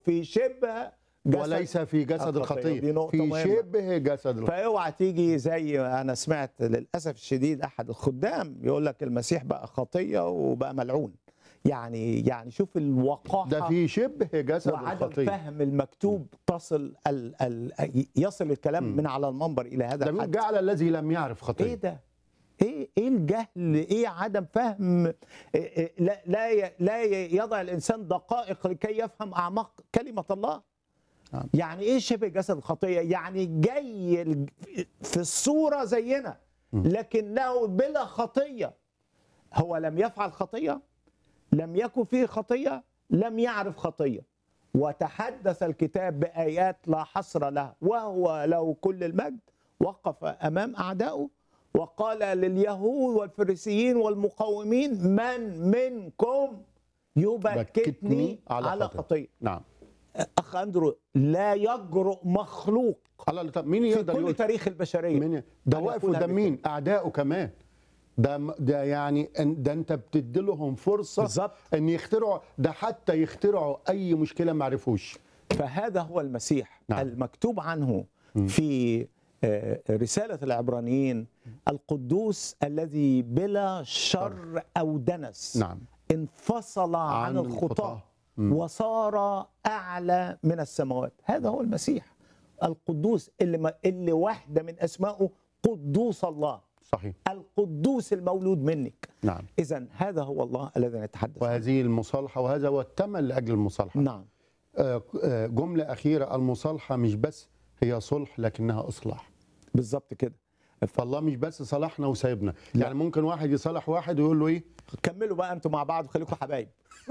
في شبه جسد وليس في جسد الخطية. دي الخطيه نقطة في مهمة. شبه جسد الخطيه فاوعى تيجي زي انا سمعت للاسف الشديد احد الخدام يقول لك المسيح بقى خطيه وبقى ملعون يعني يعني شوف الوقاحه ده في شبه جسد وعدم الخطيه فهم المكتوب تصل ال ال يصل الكلام مم. من على المنبر الى هذا ده مين الحد جعل الذي لم يعرف ايه خطيه ده ايه ايه الجهل ايه عدم فهم إيه إيه لا لا ي- لا ي- يضع الانسان دقائق لكي يفهم اعماق كلمه الله نعم. يعني ايه شبه جسد الخطيه يعني جاي ال- في الصوره زينا مم. لكنه بلا خطيه هو لم يفعل خطيه لم يكن فيه خطيه لم يعرف خطيه وتحدث الكتاب بايات لا حصر لها وهو له كل المجد وقف امام اعدائه وقال لليهود والفريسيين والمقاومين من منكم يبكتني بكتني على, على على خطية. خطيه نعم اخ اندرو لا يجرؤ مخلوق الله طب مين في يقدر كل يقول تاريخ البشريه مين ده أن واقف يقول قدام هذا مين اعدائه كمان ده ده يعني أن- ده انت بتدي لهم فرصه بالظبط ان يخترعوا ده حتى يخترعوا اي مشكله ما عرفوش فهذا هو المسيح نعم. نعم. المكتوب عنه مم. في آه، رسالة العبرانيين القدوس الذي بلا شر أو دنس نعم انفصل عن, عن عن الخطاة. الخطاة مم. وصار أعلى من السماوات هذا هو المسيح القدوس اللي, ما اللي واحدة من أسمائه قدوس الله صحيح القدوس المولود منك نعم إذا هذا هو الله الذي نتحدث عنه وهذه المصالحه وهذا هو الثمن لاجل المصالحه نعم آه، آه، جمله اخيره المصالحه مش بس هي صلح لكنها اصلاح بالظبط كده فالله مش بس صالحنا وسايبنا لا. يعني ممكن واحد يصالح واحد ويقول له ايه كملوا بقى انتوا مع بعض وخليكم حبايب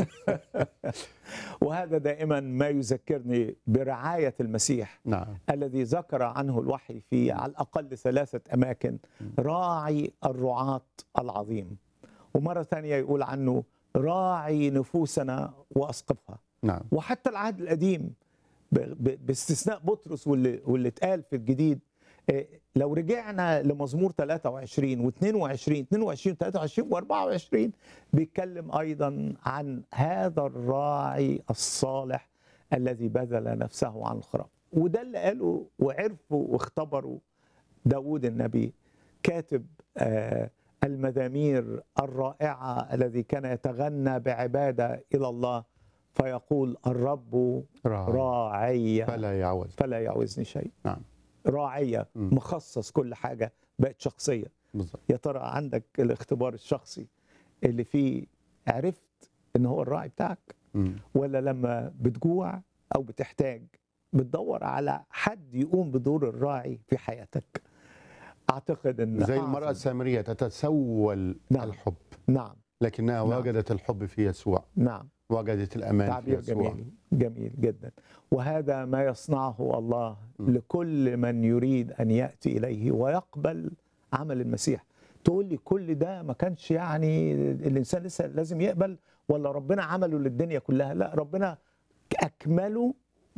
وهذا دائما ما يذكرني برعايه المسيح نعم الذي ذكر عنه الوحي في على الاقل ثلاثه اماكن راعي الرعاة العظيم ومره ثانيه يقول عنه راعي نفوسنا واسقفها نعم وحتى العهد القديم ب- ب- باستثناء بطرس واللي واللي اتقال في الجديد إيه، لو رجعنا لمزمور 23 و22 22 23 و24 بيتكلم ايضا عن هذا الراعي الصالح الذي بذل نفسه عن الخراف وده اللي قاله وعرفوا واختبروا داود النبي كاتب آه، المزامير الرائعة الذي كان يتغنى بعبادة إلى الله فيقول الرب راعي راعي فلا يعوز فلا يعوزني شيء نعم راعية مم. مخصص كل حاجة بقت شخصية بالظبط يا ترى عندك الاختبار الشخصي اللي فيه عرفت ان هو الراعي بتاعك مم. ولا لما بتجوع او بتحتاج بتدور على حد يقوم بدور الراعي في حياتك اعتقد ان زي أعظم- المرأة السامرية تتسول نعم. الحب نعم لكنها نعم. وجدت الحب في يسوع نعم وجدت الأمان في تعبير يسوع جميل جميل جدا وهذا ما يصنعه الله م. لكل من يريد ان ياتي اليه ويقبل عمل المسيح تقول لي كل ده ما كانش يعني الانسان لسه لازم يقبل ولا ربنا عمله للدنيا كلها لا ربنا اكمله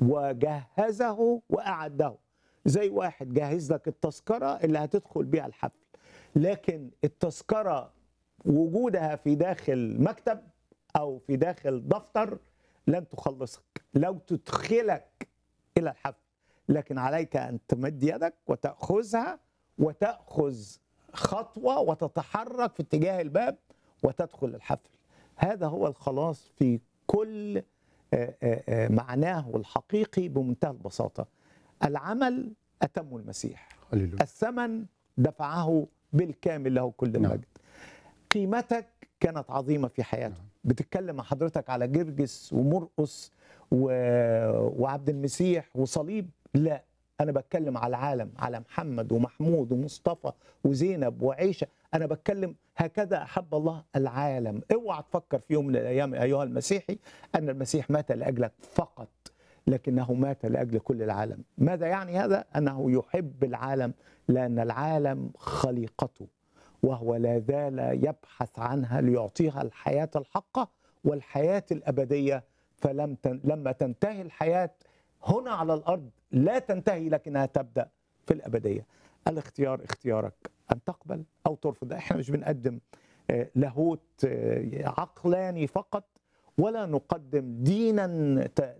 وجهزه واعده زي واحد جهز لك التذكره اللي هتدخل بيها الحفل لكن التذكره وجودها في داخل مكتب او في داخل دفتر لن تخلصك لو تدخلك الى الحفل لكن عليك ان تمد يدك وتاخذها وتاخذ خطوه وتتحرك في اتجاه الباب وتدخل الحفل هذا هو الخلاص في كل آه، آه، آه، معناه الحقيقي بمنتهى البساطه العمل اتم المسيح هللويا الثمن دفعه بالكامل له كل نعم. المجد قيمتك كانت عظيمه في حياته نعم. بتتكلم مع حضرتك على جرجس ومرقس و... وعبد المسيح وصليب لا انا بتكلم على العالم على محمد ومحمود ومصطفى وزينب وعيشه انا بتكلم هكذا احب الله العالم اوعى تفكر في يوم من الايام ايها المسيحي ان المسيح مات لاجلك فقط لكنه مات لاجل كل العالم ماذا يعني هذا انه يحب العالم لان العالم خليقته وهو لا زال يبحث عنها ليعطيها الحياه الحقه والحياه الابديه فلم تن... لما تنتهي الحياه هنا على الارض لا تنتهي لكنها تبدا في الابديه الاختيار اختيارك ان تقبل او ترفض احنا مش بنقدم آه، لاهوت آه، عقلاني فقط ولا نقدم دينا ت-